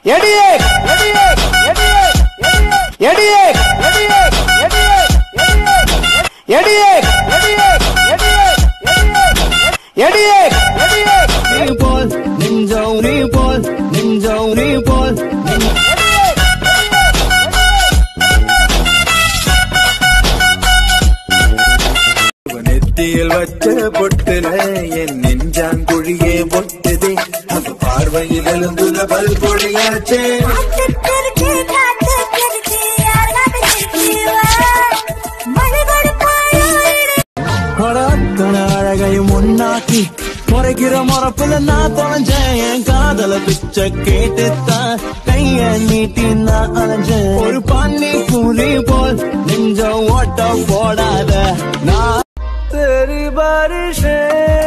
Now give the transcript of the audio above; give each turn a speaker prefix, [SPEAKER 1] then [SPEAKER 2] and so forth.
[SPEAKER 1] எடியே எடியே எடியே எடியே எடியே எடியே எடியே
[SPEAKER 2] நீ போல் நெஞ்சம் நீ போல் நெஞ்சம் நீ போல்
[SPEAKER 3] நெத்தியில் வச்ச பொட்டுல என் நெஞ்சாங்குழியே பொட்டுதே அவ பார்வையில் எழுந்துல பல் பொடியாச்சே
[SPEAKER 4] காத்துக்கிருச்சு, காத்துக்கிருச்சு, யாருக்காக சிரிக்கிறவ? மழை கொடுப்பாயோ இடி
[SPEAKER 2] அத்தனை அழகையும் ஒன்னாக்கி முறைக்கிற முறப்புல நான் தொலைஞ்சேன் என் காதல பிச்சை கேட்டுத்தான் கைய நீட்டி நான் அலைஞ்சேன் ஒரு பாண்டி பூரி போல் நெஞ்ச ஓட்ட போடாத நான் தெரி பாரிஷே